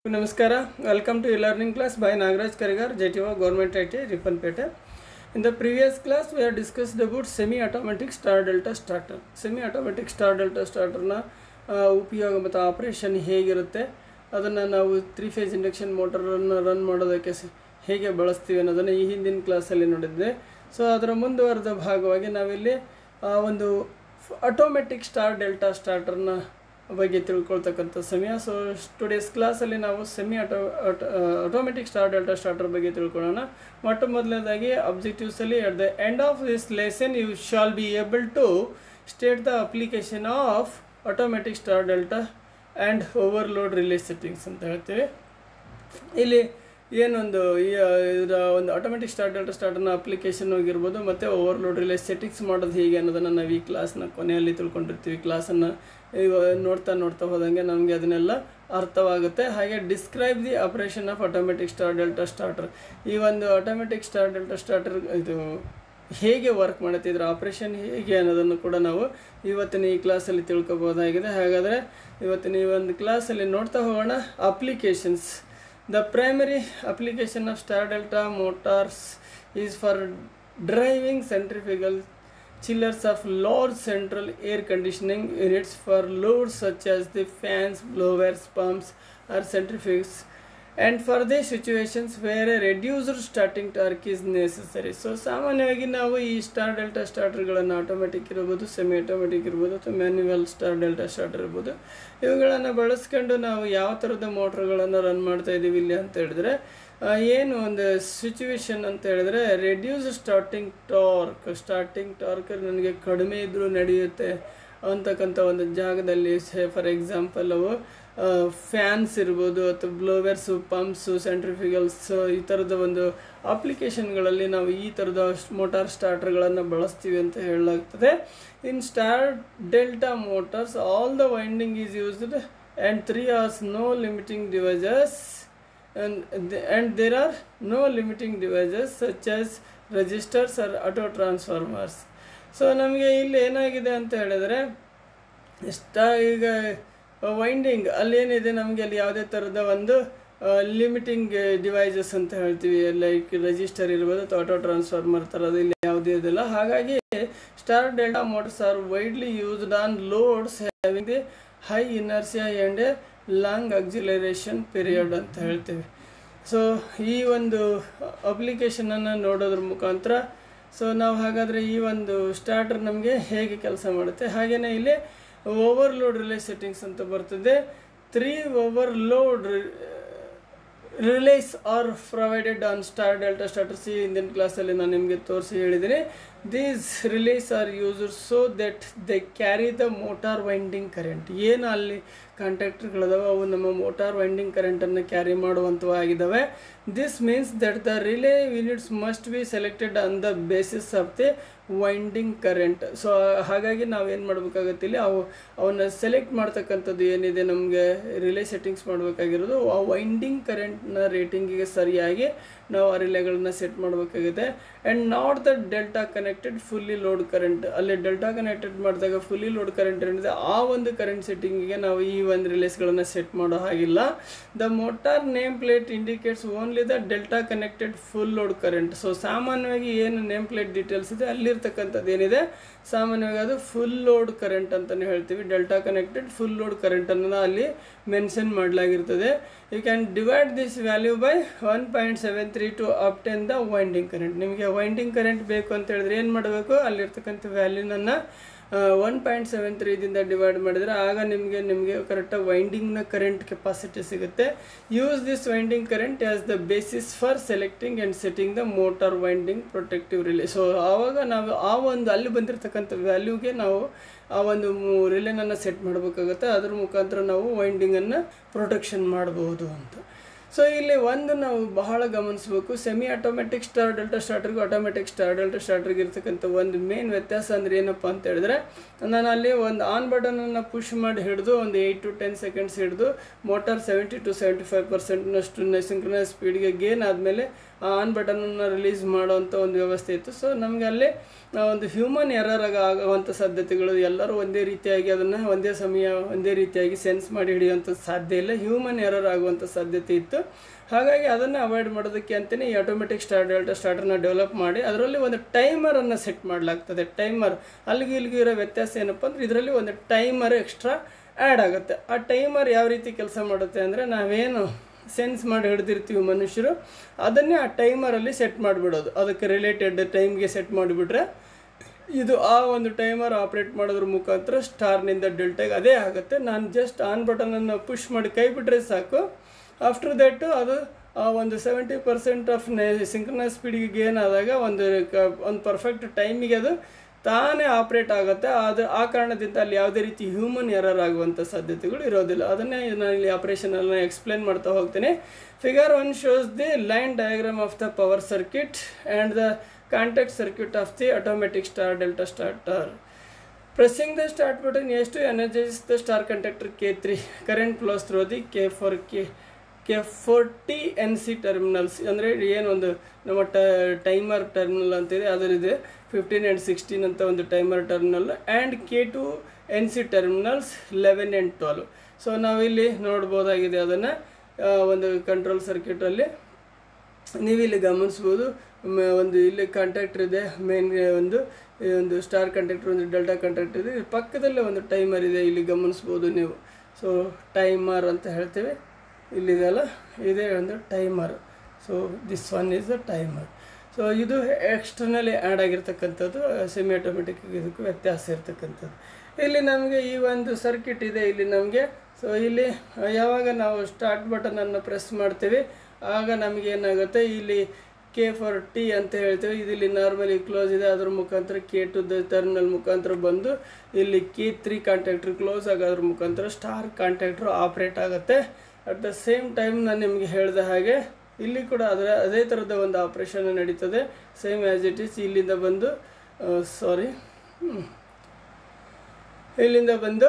ನಮಸ್ಕಾರ welcome to e-learning class by Nagaraj Karigar, JTO Government IT, Ripanpete. In the previous class, we have discussed about semi-automatic star delta starter. Semi-automatic star delta starterನ ಉಪಯೋಗ ಮತ್ತು operation ಹೇಗಿರುತ್ತೆ ಅದನ್ನು ನಾವು three phase induction ಮೋಟರನ್ನು run ಮಾಡೋದಕ್ಕೆ ಸ- ಹೇಗೆ ಬಳಸ್ತೀವಿ ಅನ್ನೋದನ್ನು ಈ ಹಿಂದಿನ ಕ್ಲಾಸಲ್ಲಿ ನೋಡಿದ್ದೆ ಸೊ ಅದರ ಮುಂದುವರೆದ ಭಾಗವಾಗಿ ನಾವಿಲ್ಲಿ ಆ, ಒಂದು ಆಟೋಮೆಟಿಕ್ ಸ್ಟಾರ್ ಡೆಲ್ಟಾ ಸ್ಟಾರ್ಟರ್ನ ಬಗ್ಗೆ ತಿಳ್ಕೊಳ್ತಕ್ಕಂಥ ಸಮಯ ಸೊ ಟುಡೇಸ್ ಕ್ಲಾಸಲ್ಲಿ ನಾವು semi auto automatic star delta starter ಬಗ್ಗೆ ತಿಳ್ಕೊಳ್ಳೋಣ ಮೊಟ್ಟ ಮೊದಲನೇದಾಗಿ ಅಬ್ಜೆಕ್ಟಿವ್ಸಲ್ಲಿ at the end of this lesson you shall be able to state the application of automatic star delta and overload release settings ಅಂತ ಹೇಳ್ತೀವಿ ಇಲ್ಲಿ ಏನೊಂದು ಈ ಆ, ಇದರ ಒಂದು ಆಟೋಮೆಟಿಕ್ ಸ್ಟಾರ್ಟ್ ಡಾಟಾ ಸ್ಟಾರ್ಟರ್ನ ಅಪ್ಲಿಕೇಶನ್ ಹೋಗಿರ್ಬೋದು ಮತ್ತು ಓವರ್ಲೋಡ್ ರಿಲೇ ಸೆಟ್ಟಿಂಗ್ಸ್ ಮಾಡೋದು ಹೇಗೆ ಅನ್ನೋದನ್ನು ನಾವು ಈ ಕ್ಲಾಸ್ನ ಕೊನೆಯಲ್ಲಿ ತಿಳ್ಕೊಂಡಿರ್ತೀವಿ ಕ್ಲಾಸನ್ನು ಇವ ನೋಡ್ತಾ ನೋಡ್ತಾ ಹೋದಂಗೆ ನಮಗೆ ಅದನ್ನೆಲ್ಲ ಅರ್ಥವಾಗುತ್ತೆ ಹಾಗೆ describe the operation of automatic star delta starter ಈ ಒಂದು ಆಟೋಮೆಟಿಕ್ ಸ್ಟಾರ್ ಡೆಲ್ಟಾ ಸ್ಟಾರ್ಟರ್ ಇದು ಹೇಗೆ ವರ್ಕ್ ಮಾಡುತ್ತೆ ಇದರ ಆಪ್ರೇಷನ್ ಹೇಗೆ ಅನ್ನೋದನ್ನು ಕೂಡ ನಾವು ಇವತ್ತಿನ ಈ ಕ್ಲಾಸಲ್ಲಿ ತಿಳ್ಕೊಬೋದಾಗಿದೆ ಹಾಗಾದರೆ ಇವತ್ತಿನ ಈ ಒಂದು ಕ್ಲಾಸಲ್ಲಿ ನೋಡ್ತಾ ಹೋಗೋಣ applications the primary application of star delta motors is for driving centrifugal chillers of large central air conditioning units for loads such as the fans, blowers, pumps, or centrifuges, and for the situations where a reduced starting torque is necessary. So ಸಾಮಾನ್ಯವಾಗಿ ನಾವು ಈ star delta ಸ್ಟಾರ್ಟರ್ಗಳನ್ನು automatic ಇರ್ಬೋದು semi automatic ಇರ್ಬೋದು ಅಥವಾ manual star delta starter ಇರ್ಬೋದು ಇವುಗಳನ್ನು ಬಳಸ್ಕೊಂಡು ನಾವು ಯಾವ ಥರದ ಮೋಟ್ರ್ಗಳನ್ನು ರನ್ ಮಾಡ್ತಾ ಇದ್ದೀವಿ ಇಲ್ಲಿ ಅಂತ ಹೇಳಿದ್ರೆ ಆ, ಏನು ಒಂದು ಸಿಚುವೇಶನ್ ಅಂತ ಹೇಳಿದ್ರೆ reduce starting torque starting torque ನನಗೆ ಕಡಿಮೆ ಇದ್ದರೂ ನಡೆಯುತ್ತೆ ಅಂತಕ್ಕಂಥ ಒಂದು ಜಾಗದಲ್ಲಿ ಸೇ ಫಾರ್ ಎಕ್ಸಾಂಪಲ್ ಅವು ಫ್ಯಾನ್ಸ್ ಇರ್ಬೋದು ಅಥವಾ ಬ್ಲೋವರ್ಸು ಪಂಪ್ಸು ಸೆಂಟ್ರಿಫಿಗಲ್ಸ್ ಈ ಥರದ ಒಂದು ಅಪ್ಲಿಕೇಶನ್ಗಳಲ್ಲಿ ನಾವು ಈ ಥರದ ಮೋಟಾರ್ ಸ್ಟಾರ್ಟರ್ಗಳನ್ನು ಬಳಸ್ತೀವಿ ಅಂತ ಹೇಳಲಾಗ್ತದೆ in star delta motors all the winding is used and there are no limiting devices and, th- and there are no limiting devices such as registers or auto transformers so ನಮಗೆ ಇಲ್ಲಿ ಏನಾಗಿದೆ ಅಂತ ಹೇಳಿದ್ರೆ ಇಷ್ಟ ಈಗ ವೈಂಡಿಂಗ್ ಅಲ್ಲೇನಿದೆ ನಮಗೆ ಅಲ್ಲಿ ಯಾವುದೇ ಥರದ ಒಂದು ಲಿಮಿಟಿಂಗ್ ಡಿವೈಸಸ್ ಅಂತ ಹೇಳ್ತೀವಿ ಲೈಕ್ ರೆಜಿಸ್ಟರ್ ಇರ್ಬೋದು ಅಥವಾ ಆಟೋ ಟ್ರಾನ್ಸ್ಫಾರ್ಮರ್ ಥರದ್ದು ಇಲ್ಲಿ ಯಾವುದೇ ಇದಿಲ್ಲ ಹಾಗಾಗಿ star delta motors are widely used on loads having the high inertia and a long acceleration period ಅಂತ ಹೇಳ್ತೀವಿ ಸೊ ಈ ಒಂದು ಅಪ್ಲಿಕೇಶನನ್ನು ನೋಡೋದ್ರ ಮುಖಾಂತರ ಸೊ ನಾವು ಹಾಗಾದರೆ ಈ ಒಂದು ಸ್ಟಾರ್ಟರ್ ನಮಗೆ ಹೇಗೆ ಕೆಲಸ ಮಾಡುತ್ತೆ ಹಾಗೆಯೇ ಇಲ್ಲಿ ಓವರ್ಲೋಡ್ ರಿಲೇ ಸೆಟ್ಟಿಂಗ್ಸ್ ಅಂತ ಬರ್ತದೆ three overload relays are provided on star delta starters ಈ ಹಿಂದಿನ ಕ್ಲಾಸಲ್ಲಿ ನಾನು ನಿಮಗೆ ತೋರಿಸಿ ಹೇಳಿದ್ದೀನಿ these relays are used so that they carry the motor winding current ಏನು ಅಲ್ಲಿ ಕಾಂಟ್ಯಾಕ್ಟರ್ಗಳಿದಾವೆ ಅವು ನಮ್ಮ ಮೋಟಾರ್ ವೈಂಡಿಂಗ್ ಕರೆಂಟನ್ನು ಕ್ಯಾರಿ ಮಾಡುವಂಥವಾಗಿದ್ದಾವೆ this means that the relay units must be selected on the basis of the winding current so ಹಾಗಾಗಿ ನಾವು ಏನು ಮಾಡಬೇಕಾಗತ್ತೆ ಇಲ್ಲಿ ಅವು ಅವನ್ನ ಸೆಲೆಕ್ಟ್ ಮಾಡ್ತಕ್ಕಂಥದ್ದು ಏನಿದೆ ನಮಗೆ ರಿಲೇ ಸೆಟ್ಟಿಂಗ್ಸ್ ಮಾಡಬೇಕಾಗಿರೋದು ಆ ವೈಂಡಿಂಗ್ ಕರೆಂಟ್ನ ರೇಟಿಂಗಿಗೆ ಸರಿಯಾಗಿ ನಾವು ಆ ರಿಲೇಗಳನ್ನ ಸೆಟ್ ಮಾಡಬೇಕಾಗಿದೆ and not the delta connected fully load current ಅಲ್ಲಿ ಡೆಲ್ಟಾ ಕನೆಕ್ಟೆಡ್ ಮಾಡಿದಾಗ ಫುಲ್ಲಿ ಲೋಡ್ ಕರೆಂಟ್ ಏನಿದೆ ಆ ಒಂದು ಕರೆಂಟ್ ಸೆಟ್ಟಿಂಗಿಗೆ ನಾವು ಈ ಒಂದು ರಿಲೇಸ್ಗಳನ್ನು ಸೆಟ್ ಮಾಡೋ ಹಾಗಿಲ್ಲ the motor name plate indicates only the delta connected full load current so ಸಾಮಾನ್ಯವಾಗಿ ಏನು ನೇಮ್ ಪ್ಲೇಟ್ ಡೀಟೇಲ್ಸ್ ಇದೆ ಅಲ್ಲಿರ್ತಕ್ಕಂಥದ್ದು ಏನಿದೆ ಸಾಮಾನ್ಯವಾಗಿ ಅದು ಫುಲ್ ಲೋಡ್ ಕರೆಂಟ್ ಅಂತಲೇ ಹೇಳ್ತೀವಿ ಡೆಲ್ಟಾ ಕನೆಕ್ಟೆಡ್ ಫುಲ್ ಲೋಡ್ ಕರೆಂಟನ್ನು ಅಲ್ಲಿ ಮೆನ್ಷನ್ ಮಾಡಲಾಗಿರ್ತದೆ you can divide this value by one point seven three to obtain the winding current ನಿಮಗೆ ವೈಂಡಿಂಗ್ ಕರೆಂಟ್ ಬೇಕು ಅಂತ ಹೇಳಿದ್ರೆ ಏನು ಮಾಡಬೇಕು ಅಲ್ಲಿರ್ತಕ್ಕಂಥ ವ್ಯಾಲ್ಯೂನನ್ನು ಒನ್ ಪಾಯಿಂಟ್ ಸೆವೆನ್ ತ್ರೀದಿಂದ ಡಿವೈಡ್ ಮಾಡಿದರೆ ಆಗ ನಿಮಗೆ ನಿಮಗೆ ಕರೆಕ್ಟಾಗಿ ವೈಂಡಿಂಗ್ನ ಕರೆಂಟ್ ಕೆಪಾಸಿಟಿ ಸಿಗುತ್ತೆ use this winding current as the basis for selecting and setting the motor winding protective relay so ಆವಾಗ ನಾವು ಆ ಒಂದು ಅಲ್ಲಿ ಬಂದಿರತಕ್ಕಂಥ ವ್ಯಾಲ್ಯೂಗೆ ನಾವು ಆ ಒಂದು ರಿಲೇನನ್ನು ಸೆಟ್ ಮಾಡಬೇಕಾಗುತ್ತೆ ಅದ್ರ ಮುಖಾಂತರ ನಾವು ವೈಂಡಿಂಗನ್ನು ಪ್ರೊಟೆಕ್ಷನ್ ಮಾಡಬಹುದು ಅಂತ ಸೊ ಇಲ್ಲಿ ಒಂದು ನಾವು ಬಹಳ ಗಮನಿಸಬೇಕು ಸೆಮಿ ಆಟೋಮೆಟಿಕ್ ಸ್ಟಾರ್ ಡೆಲ್ಟಾ ಸ್ಟಾರ್ಟರ್ಗೂ ಆಟೋಮೆಟಿಕ್ ಸ್ಟಾರ್ ಡೆಲ್ಟಾ ಸ್ಟಾರ್ಟರ್ಗೆ ಇರ್ತಕ್ಕಂಥ ಒಂದು ಮೇನ್ ವ್ಯತ್ಯಾಸ ಅಂದ್ರೆ ಏನಪ್ಪ ಅಂತ ಹೇಳಿದ್ರೆ ನಾನು ಅಲ್ಲಿ ಒಂದು ಆನ್ ಬಟನನ್ನು ಪುಷ್ ಮಾಡಿ ಹಿಡಿದು ಒಂದು ಏಯ್ಟ್ ಟು ಟೆನ್ ಸೆಕೆಂಡ್ಸ್ ಹಿಡಿದು motor seventy to seventy five ಪರ್ಸೆಂಟ್ನಷ್ಟು ಸಿಂಕ್ರನೈಸ್ ಸ್ಪೀಡ್ಗೆ ಗೇನ್ ಆದಮೇಲೆ ಆ ಆನ್ ಬಟನನ್ನು ರಿಲೀಸ್ ಮಾಡೋವಂಥ ಒಂದು ವ್ಯವಸ್ಥೆ ಇತ್ತು ಸೊ ನಮಗೆ ಅಲ್ಲಿ ಆ, ಒಂದು ಹ್ಯೂಮನ್ ಎರರ್ ಆಗುವಂಥ ಸಾಧ್ಯತೆಗಳು ಎಲ್ಲರೂ ಒಂದೇ ರೀತಿಯಾಗಿ ಅದನ್ನು ಒಂದೇ ಸಮಯ ಒಂದೇ ರೀತಿಯಾಗಿ ಸೆನ್ಸ್ ಮಾಡಿ ಹಿಡಿಯುವಂಥ ಸಾಧ್ಯ ಇಲ್ಲ ಹ್ಯೂಮನ್ ಎರರ್ ಆಗುವಂಥ ಸಾಧ್ಯತೆ ಇತ್ತು ಹಾಗಾಗಿ ಅದನ್ನು ಅವಾಯ್ಡ್ ಮಾಡೋದಕ್ಕೆ ಅಂತಲೇ ಈ ಆಟೋಮೆಟಿಕ್ ಸ್ಟಾರ್ ಡೆಲ್ಟಾ ಸ್ಟಾರ್ಟರ್ನ ಡೆವಲಪ್ ಮಾಡಿ ಅದರಲ್ಲಿ ಒಂದು ಟೈಮರನ್ನು ಸೆಟ್ ಮಾಡಲಾಗ್ತದೆ ಟೈಮರ್ ಅಲ್ಲಿಗೂ ಇಲ್ಲಿಗೂ ಇರೋ ವ್ಯತ್ಯಾಸ ಏನಪ್ಪ ಅಂದ್ರೆ ಇದರಲ್ಲಿ ಒಂದು ಟೈಮರ್ ಎಕ್ಸ್ಟ್ರಾ ಆ್ಯಡ್ ಆಗುತ್ತೆ ಆ ಟೈಮರ್ ಯಾವ ರೀತಿ ಕೆಲಸ ಮಾಡುತ್ತೆ ಅಂದರೆ ನಾವೇನು ಸೆನ್ಸ್ ಮಾಡಿ ಹಿಡ್ದಿರ್ತೀವಿ ಮನುಷ್ಯರು ಅದನ್ನೇ ಆ ಟೈಮರಲ್ಲಿ ಸೆಟ್ ಮಾಡಿಬಿಡೋದು ಅದಕ್ಕೆ ರಿಲೇಟೆಡ್ ಟೈಮ್ಗೆ ಸೆಟ್ ಮಾಡಿಬಿಟ್ರೆ ಇದು ಆ ಒಂದು ಟೈಮರ್ ಆಪ್ರೇಟ್ ಮಾಡೋದ್ರ ಮುಖಾಂತರ ಸ್ಟಾರ್ನಿಂದ ಡೆಲ್ಟಾಗೆ ಅದೇ ಆಗುತ್ತೆ ನಾನು ಜಸ್ಟ್ ಆನ್ ಬಟನನ್ನು ಪುಷ್ ಮಾಡಿ ಕೈ ಬಿಟ್ಟರೆ ಸಾಕು ಆಫ್ಟರ್ ದಟ್ ಅದು ಆ ಒಂದು ಸೆವೆಂಟಿ ಪರ್ಸೆಂಟ್ ಆಫ್ ಸಿಂಕ್ರನಸ್ ಸ್ಪೀಡಿಗೆ ಗೇನ್ ಆದಾಗ ಒಂದು ಕ ಒಂದು ಪರ್ಫೆಕ್ಟ್ ಟೈಮಿಗೆ ಅದು ತಾನೇ ಆಪ್ರೇಟ್ ಆಗುತ್ತೆ ಅದು ಆ ಕಾರಣದಿಂದ ಅಲ್ಲಿ ಯಾವುದೇ ರೀತಿ ಹ್ಯೂಮನ್ ಎರರ್ ಆಗುವಂಥ ಸಾಧ್ಯತೆಗಳು ಇರೋದಿಲ್ಲ ಅದನ್ನೇ ನಾನು ಇಲ್ಲಿ ಆಪ್ರೇಷನನ್ನು ಎಕ್ಸ್ಪ್ಲೇನ್ ಮಾಡ್ತಾ ಹೋಗ್ತೀನಿ figure one shows the line diagram of the power circuit and the contact circuit of the automatic star delta starter Pressing the start button is to energize the star contactor K3. Current flows through the K4 K K forty N C terminals ಅಂದರೆ ಏನೊಂದು ನಮ್ಮ ಟ timer terminal ಅಂತಿದೆ ಅದರಿದೆ fifteen and sixteen ಅಂತ ಒಂದು timer terminal and K two N C terminals eleven and twelve so ನಾವಿಲ್ಲಿ ನೋಡ್ಬೋದಾಗಿದೆ ಅದನ್ನು ಒಂದು ಕಂಟ್ರೋಲ್ ಸರ್ಕ್ಯೂಟಲ್ಲಿ ನೀವು ಇಲ್ಲಿ ಗಮನಿಸ್ಬೋದು ಮ- ಒಂದು ಇಲ್ಲಿ ಕಾಂಟ್ಯಾಕ್ಟರ್ ಇದೆ ಮೇನ್ ಒಂದು ಈ ಒಂದು ಸ್ಟಾರ್ ಕಾಂಟ್ಯಾಕ್ಟರ್ ಒಂದು ಡೆಲ್ಟಾ ಕಾಂಟ್ಯಾಕ್ಟರ್ ಇದೆ ಇದ್ರ ಪಕ್ಕದಲ್ಲೇ ಒಂದು ಟೈಮರ್ ಇದೆ ಇಲ್ಲಿ ಗಮನಿಸ್ಬೋದು ನೀವು ಸೊ ಟೈಮರ್ ಅಂತ ಹೇಳ್ತೇವೆ ಇಲ್ಲಿದೆಲ್ಲ ಇದೇ ಒಂದು timer so this one is the timer so ಇದು ಎಕ್ಸ್ಟರ್ನಲಿ ಆ್ಯಡ್ ಆಗಿರ್ತಕ್ಕಂಥದ್ದು ಸೆಮಿ ಆಟೋಮೆಟಿಕ್ ಇದಕ್ಕೂ ವ್ಯತ್ಯಾಸ ಇರ್ತಕ್ಕಂಥದ್ದು ಇಲ್ಲಿ ನಮಗೆ ಈ ಒಂದು ಸರ್ಕ್ಯೂಟ್ ಇದೆ ಇಲ್ಲಿ ನಮಗೆ ಸೊ ಇಲ್ಲಿ ಯಾವಾಗ ನಾವು ಸ್ಟಾರ್ಟ್ ಬಟನನ್ನು ಪ್ರೆಸ್ ಮಾಡ್ತೀವಿ ಆಗ ನಮಗೆ ಏನಾಗುತ್ತೆ ಇಲ್ಲಿ ಕೆ ಫಾರ್ ಟಿ ಅಂತ ಹೇಳ್ತೇವೆ ಇದು ಇಲ್ಲಿ ನಾರ್ಮಲಿ ಕ್ಲೋಸ್ ಇದೆ ಅದ್ರ ಮುಖಾಂತರ ಕೆ ಟು ದ ಟರ್ಮಿನಲ್ ಮುಖಾಂತರ ಬಂದು ಇಲ್ಲಿ ಕೆ ತ್ರೀ ಕಾಂಟ್ಯಾಕ್ಟ್ರ್ ಕ್ಲೋಸ್ ಆಗೋದ್ರ ಮುಖಾಂತರ ಸ್ಟಾರ್ ಕಾಂಟ್ಯಾಕ್ಟ್ರು ಆಪ್ರೇಟ್ ಆಗುತ್ತೆ ಅಟ್ ದ ಸೇಮ್ ಟೈಮ್ ನಾನು ನಿಮಗೆ ಹೇಳಿದ ಹಾಗೆ ಇಲ್ಲಿ ಕೂಡ ಅದರ ಅದೇ ಥರದ ಒಂದು ಆಪ್ರೇಷನ್ ನಡೀತದೆ ಸೇಮ್ ಆ್ಯಸ್ ಇಟ್ ಈಸ್ ಇಲ್ಲಿಂದ ಬಂದು ಸಾರಿ ಇಲ್ಲಿಂದ ಬಂದು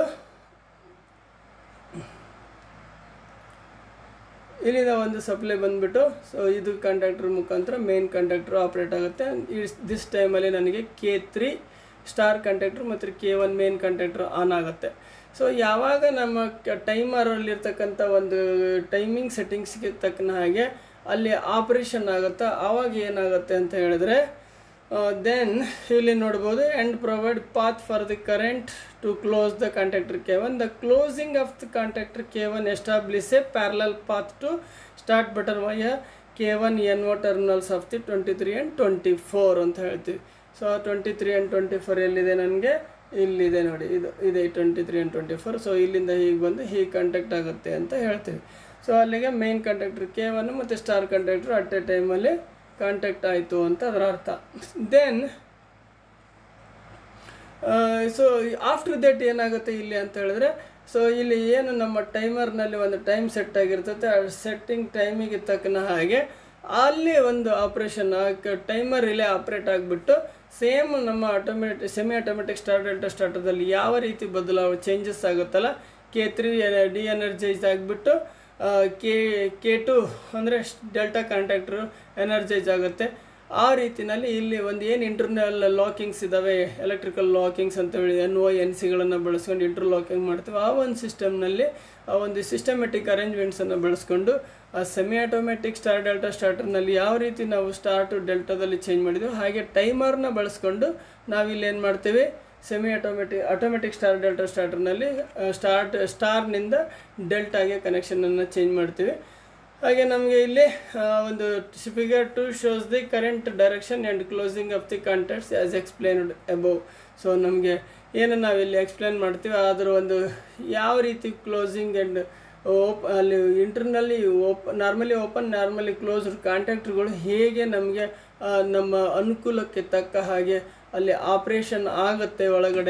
ಇಲ್ಲಿಂದ ಒಂದು ಸಪ್ಲೈ ಬಂದ್ಬಿಟ್ಟು ಸೊ ಇದು ಕಂಡಕ್ಟರ್ ಮುಖಾಂತರ ಮೇನ್ ಕಂಡಕ್ಟರ್ ಆಪ್ರೇಟ್ ಆಗುತ್ತೆ ದಿಸ್ ಟೈಮಲ್ಲಿ ನನಗೆ ಕೆ ತ್ರೀ ಸ್ಟಾರ್ ಕಂಡಕ್ಟರ್ ಮತ್ತು K one main conductor on ಆಗುತ್ತೆ ಸೊ ಯಾವಾಗ ನಮ್ಮ ಟೈಮರಲ್ಲಿರ್ತಕ್ಕಂಥ ಒಂದು ಟೈಮಿಂಗ್ ಸೆಟ್ಟಿಂಗ್ಸ್ಗೆ ತಕ್ಕನ ಹಾಗೆ ಅಲ್ಲಿ ಆಪ್ರೇಷನ್ ಆಗುತ್ತಾ ಆವಾಗ ಏನಾಗುತ್ತೆ ಅಂತ ಹೇಳಿದ್ರೆ ದೆನ್ ಇಲ್ಲಿ ನೋಡ್ಬೋದು and provide path for the current to close the contactor K one the closing of the contactor K one establish a parallel path to start button via K one N O terminals of the twenty three and twenty four ಅಂತ ಹೇಳ್ತೀವಿ so twenty three and twenty four ಎಲ್ಲಿದೆ ನನಗೆ ಇಲ್ಲಿದೆ ನೋಡಿ ಇದು ಇದೆ twenty three and twenty four so ಇಲ್ಲಿಂದ ಹೀಗೆ ಬಂದು ಹೀಗೆ ಕಾಂಟ್ಯಾಕ್ಟ್ ಆಗುತ್ತೆ ಅಂತ ಹೇಳ್ತೀವಿ ಸೊ ಅಲ್ಲಿಗೆ ಮೇನ್ ಕಾಂಟ್ಯಾಕ್ಟ್ರ್ ಕೆ ಒನ್ ಮತ್ತು ಸ್ಟಾರ್ ಕಾಂಟ್ಯಾಕ್ಟ್ರು ಅಟ್ ಎ ಟೈಮಲ್ಲಿ ಕಾಂಟ್ಯಾಕ್ಟ್ ಆಯಿತು ಅಂತ ಅದರ ಅರ್ಥ ದೆನ್ ಸೊ ಆಫ್ಟರ್ ದಟ್ ಏನಾಗುತ್ತೆ ಇಲ್ಲಿ ಅಂತ ಹೇಳಿದ್ರೆ ಸೊ ಇಲ್ಲಿ ಏನು ನಮ್ಮ ಟೈಮರ್ನಲ್ಲಿ ಒಂದು ಟೈಮ್ ಸೆಟ್ ಆಗಿರ್ತದೆ ಆ ಸೆಟ್ಟಿಂಗ್ ಟೈಮಿಗೆ ತಕ್ಕನ ಹಾಗೆ ಅಲ್ಲಿ ಒಂದು ಆಪ್ರೇಷನ್ ಟೈಮರ್ ರಿಲೇ ಆಪ್ರೇಟ್ ಆಗಿಬಿಟ್ಟು ಸೇಮ್ ನಮ್ಮ automatic semi automatic star delta ಸ್ಟಾರ್ಟರ್ದಲ್ಲಿ ಯಾವ ರೀತಿ ಬದಲಾವ ಚೇಂಜಸ್ ಆಗುತ್ತಲ್ಲ ಕೆ ತ್ರೀ ಡಿ ಎನರ್ಜೈಸ್ ಆಗಿಬಿಟ್ಟು ಕೆ ಕೆ ಟು ಅಂದರೆ ಡೆಲ್ಟಾ ಕಾಂಟ್ಯಾಕ್ಟ್ರು ಎನರ್ಜೈಸ್ ಆಗುತ್ತೆ ಆ ರೀತಿನಲ್ಲಿ ಇಲ್ಲಿ ಒಂದು ಏನು ಇಂಟರ್ನಲ್ ಲಾಕಿಂಗ್ಸ್ ಇದ್ದಾವೆ ಎಲೆಕ್ಟ್ರಿಕಲ್ ಲಾಕಿಂಗ್ಸ್ ಅಂತ ಹೇಳಿ ಎನ್ ಒ ಎನ್ ಸಿಗಳನ್ನು ಬಳಸ್ಕೊಂಡು ಇಂಟರ್ ಲಾಕಿಂಗ್ ಮಾಡ್ತೀವಿ ಆ ಒಂದು ಸಿಸ್ಟಮ್ನಲ್ಲಿ ಆ ಒಂದು ಸಿಸ್ಟಮೆಟಿಕ್ ಅರೇಂಜ್ಮೆಂಟ್ಸನ್ನು ಬಳಸ್ಕೊಂಡು ಆ ಸೆಮಿ ಆಟೋಮೆಟಿಕ್ ಸ್ಟಾರ್ ಡೆಲ್ಟಾ ಸ್ಟಾರ್ಟರ್ನಲ್ಲಿ ಯಾವ ರೀತಿ ನಾವು ಸ್ಟಾರ್ಟು ಡೆಲ್ಟಾದಲ್ಲಿ ಚೇಂಜ್ ಮಾಡಿದ್ವಿ ಹಾಗೆ ಟೈಮರ್ನ ಬಳಸ್ಕೊಂಡು ನಾವಿಲ್ಲಿ ಏನು ಮಾಡ್ತೀವಿ semi automatic automatic star delta ಸ್ಟಾರ್ಟರ್ನಲ್ಲಿ ಸ್ಟಾರ್ಟ್ ಸ್ಟಾರ್ನಿಂದ ಡೆಲ್ಟಾಗೆ ಕನೆಕ್ಷನನ್ನು ಚೇಂಜ್ ಮಾಡ್ತೀವಿ ಹಾಗೆ ನಮಗೆ ಇಲ್ಲಿ ಆ, ಒಂದು figure two shows the current direction and closing of the contacts as explained above so ನಮಗೆ ಏನು ನಾವಿಲ್ಲಿ ಎಕ್ಸ್ಪ್ಲೇನ್ ಮಾಡ್ತೀವಿ ಅದರ ಒಂದು ಯಾವ ರೀತಿ ಕ್ಲೋಸಿಂಗ್ ಆ್ಯಂಡ್ ಓಪ್ ಅಲ್ಲಿ ಇಂಟರ್ನಲ್ಲಿ ಓಪ್ ನಾರ್ಮಲಿ ಓಪನ್ ನಾರ್ಮಲಿ ಕ್ಲೋಸ್ಡ್ ಕಾಂಟ್ಯಾಕ್ಟ್ರುಗಳು ಹೇಗೆ ನಮಗೆ ನಮ್ಮ ಅನುಕೂಲಕ್ಕೆ ತಕ್ಕ ಹಾಗೆ ಅಲ್ಲಿ ಆಪ್ರೇಷನ್ ಆಗುತ್ತೆ ಒಳಗಡೆ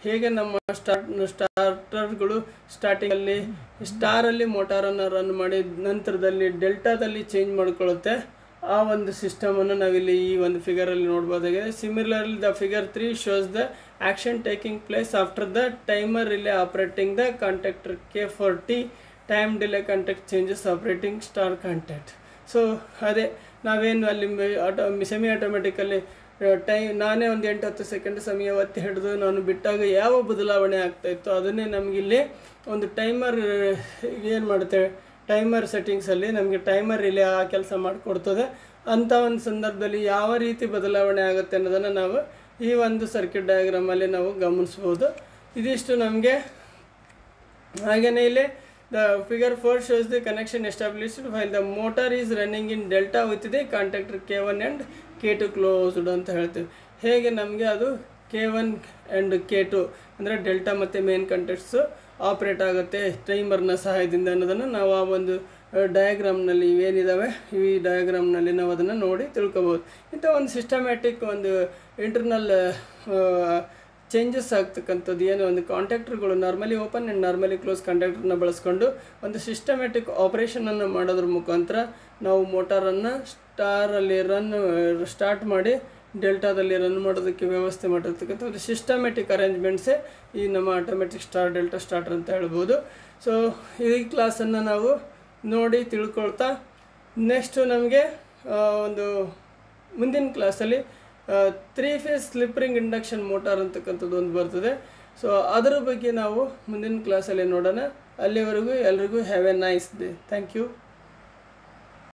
ಹೇಗೆ ನಮ್ಮ ಸ್ಟಾರ್ಟ್ ಸ್ಟಾರ್ಟರ್ಗಳು ಸ್ಟಾರ್ಟಿಂಗಲ್ಲಿ ಸ್ಟಾರಲ್ಲಿ ಮೋಟಾರನ್ನು ರನ್ ಮಾಡಿ ನಂತರದಲ್ಲಿ ಡೆಲ್ಟಾದಲ್ಲಿ ಚೇಂಜ್ ಮಾಡ್ಕೊಳ್ಳುತ್ತೆ ಆ ಒಂದು ಸಿಸ್ಟಮನ್ನು ನಾವಿಲ್ಲಿ ಈ ಒಂದು ಫಿಗರಲ್ಲಿ ನೋಡ್ಬೋದಾಗಿದೆ similarly the figure three shows the action taking place after the timer relay operating the contactor K for T time delay contact changes operating star contact so ಅದೇ ನಾವೇನು ಅಲ್ಲಿ ಆಟೋ ಸೆಮಿ ಆಟೋಮೆಟಿಕಲ್ಲಿ ಟೈ ನಾನೇ ಒಂದು ಎಂಟು ಹತ್ತು second ಸಮಯ ಒತ್ತಿ ಹಿಡಿದು ನಾನು ಬಿಟ್ಟಾಗ ಯಾವ ಬದಲಾವಣೆ ಆಗ್ತಾಯಿತ್ತು ಅದನ್ನೇ ನಮಗಿಲ್ಲಿ ಒಂದು ಟೈಮರ್ ಏನು ಮಾಡುತ್ತೇವೆ ಟೈಮರ್ ಸೆಟ್ಟಿಂಗ್ಸಲ್ಲಿ ನಮಗೆ ಟೈಮರ್ ರಿಲೇ ಆ ಕೆಲಸ ಮಾಡಿಕೊಡ್ತದೆ ಅಂಥ ಒಂದು ಸಂದರ್ಭದಲ್ಲಿ ಯಾವ ರೀತಿ ಬದಲಾವಣೆ ಆಗುತ್ತೆ ಅನ್ನೋದನ್ನು ನಾವು ಈ ಒಂದು ಸರ್ಕ್ಯೂಟ್ ಡಯಾಗ್ರಾಮಲ್ಲಿ ನಾವು ಗಮನಿಸ್ಬೋದು ಇದಿಷ್ಟು ನಮಗೆ ಹಾಗೆಯೇ ಇಲ್ಲಿ the figure four shows the connection established while the motor is running in delta with the contactor K one and K two closed ಅಂತ ಹೇಳ್ತೀವಿ ಹೇಗೆ ನಮಗೆ ಅದು K one and K two ಅಂದರೆ ಡೆಲ್ಟಾ ಮತ್ತು ಮೇನ್ ಕಾಂಟ್ಯಾಕ್ಟ್ಸು ಆಪ್ರೇಟ್ ಆಗುತ್ತೆ ಟೈಮರ್ನ ಸಹಾಯದಿಂದ ಅನ್ನೋದನ್ನು ನಾವು ಆ ಒಂದು ಡಯಾಗ್ರಾಮ್ನಲ್ಲಿ ಇವೇನಿದ್ದಾವೆ ಈ ಡಯಾಗ್ರಾಮ್ನಲ್ಲಿ ನಾವು ಅದನ್ನು ನೋಡಿ ತಿಳ್ಕೊಬೋದು ಇಂಥ ಒಂದು ಸಿಸ್ಟಮ್ಯಾಟಿಕ್ ಒಂದು ಇಂಟರ್ನಲ್ ಚೇಂಜಸ್ ಆಗ್ತಕ್ಕಂಥದ್ದು ಏನು ಒಂದು ಕಾಂಟ್ಯಾಕ್ಟರ್ಗಳು normally open and normally close ಕಾಂಟ್ಯಾಕ್ಟರ್ನ ಬಳಸ್ಕೊಂಡು ಒಂದು ಸಿಸ್ಟಮ್ಯಾಟಿಕ್ ಆಪ್ರೇಷನನ್ನು ಮಾಡೋದ್ರ ಮುಖಾಂತರ ನಾವು ಮೋಟಾರನ್ನು ಸ್ಟಾರಲ್ಲಿ ರನ್ ಸ್ಟಾರ್ಟ್ ಮಾಡಿ ಡೆಲ್ಟಾದಲ್ಲಿ ರನ್ ಮಾಡೋದಕ್ಕೆ ವ್ಯವಸ್ಥೆ ಮಾಡಿರ್ತಕ್ಕಂಥ ಒಂದು ಸಿಸ್ಟಮ್ಯಾಟಿಕ್ ಅರೇಂಜ್ಮೆಂಟ್ಸೇ ಈ ನಮ್ಮ ಆಟೋಮೆಟಿಕ್ ಸ್ಟಾರ್ ಡೆಲ್ಟಾ ಸ್ಟಾರ್ಟರ್ ಅಂತ ಹೇಳ್ಬೋದು ಸೊ ಈ ಕ್ಲಾಸನ್ನು ನಾವು ನೋಡಿ ತಿಳ್ಕೊಳ್ತಾ ನೆಕ್ಸ್ಟು ನಮಗೆ ಒಂದು ಮುಂದಿನ ಕ್ಲಾಸಲ್ಲಿ three phase slip ring induction motor ಅಂತಕ್ಕಂಥದ್ದು ಒಂದು ಬರ್ತದೆ ಸೊ ಅದರ ಬಗ್ಗೆ ನಾವು ಮುಂದಿನ ಕ್ಲಾಸಲ್ಲಿ ನೋಡೋಣ ಅಲ್ಲಿವರೆಗೂ ಎಲ್ರಿಗೂ have a nice day thank you